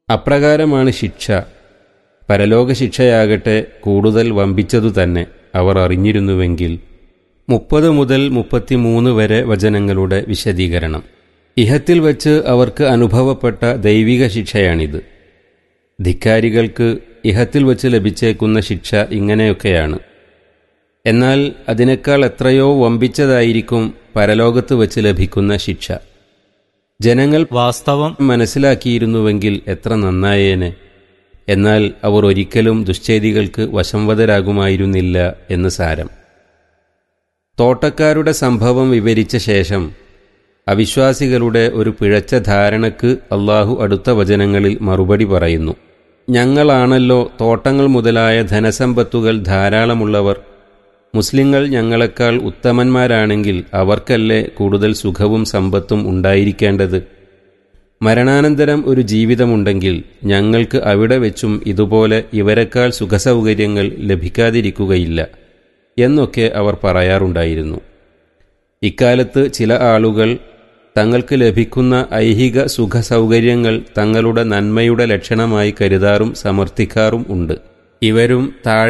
അപ്രകാരമാണ് ശിക്ഷ പരലോക ശിക്ഷയാകട്ടെ കൂടുതൽ വമ്പിച്ചതു തന്നെ അവർ അറിഞ്ഞിരുന്നുവെങ്കിൽ മുപ്പത് മുതൽ മുപ്പത്തിമൂന്ന് വരെ വചനങ്ങളുടെ വിശദീകരണം ഇഹത്തിൽ വച്ച് അവർക്ക് അനുഭവപ്പെട്ട ദൈവിക ശിക്ഷയാണിത് ധിക്കാരികൾക്ക് ഇഹത്തിൽ വച്ച് ലഭിച്ചേക്കുന്ന ശിക്ഷ ഇങ്ങനെയൊക്കെയാണ് എന്നാൽ അതിനേക്കാൾ എത്രയോ വമ്പിച്ചതായിരിക്കും പരലോകത്ത് വച്ച് ലഭിക്കുന്ന ശിക്ഷ ജനങ്ങൾ വാസ്തവം മനസ്സിലാക്കിയിരുന്നുവെങ്കിൽ എത്ര നന്നായേനെ എന്നാൽ അവർ ഒരിക്കലും ദുശ്ചേതികൾക്ക് വശംവദരാകുമായിരുന്നില്ല എന്ന് സാരം തോട്ടക്കാരുടെ സംഭവം വിവരിച്ച ശേഷം അവിശ്വാസികളുടെ ഒരു പിഴച്ച ധാരണക്ക് അള്ളാഹു അടുത്ത വചനങ്ങളിൽ മറുപടി പറയുന്നു ഞങ്ങളാണല്ലോ തോട്ടങ്ങൾ മുതലായ ധനസമ്പത്തുകൾ ധാരാളമുള്ളവർ മുസ്ലിങ്ങൾ ഞങ്ങളെക്കാൾ ഉത്തമന്മാരാണെങ്കിൽ അവർക്കല്ലേ കൂടുതൽ സുഖവും സമ്പത്തും ഉണ്ടായിരിക്കേണ്ടത് മരണാനന്തരം ഒരു ജീവിതമുണ്ടെങ്കിൽ ഞങ്ങൾക്ക് അവിടെ വെച്ചും ഇതുപോലെ ഇവരെക്കാൾ സുഖസൗകര്യങ്ങൾ ലഭിക്കാതിരിക്കുകയില്ല എന്നൊക്കെ അവർ പറയാറുണ്ടായിരുന്നു ഇക്കാലത്ത് ചില ആളുകൾ തങ്ങൾക്ക് ലഭിക്കുന്ന ഐഹിക സുഖസൗകര്യങ്ങൾ തങ്ങളുടെ നന്മയുടെ ലക്ഷണമായി കരുതാറും സമർത്ഥിക്കാറും ഉണ്ട് ഇവരും താഴെ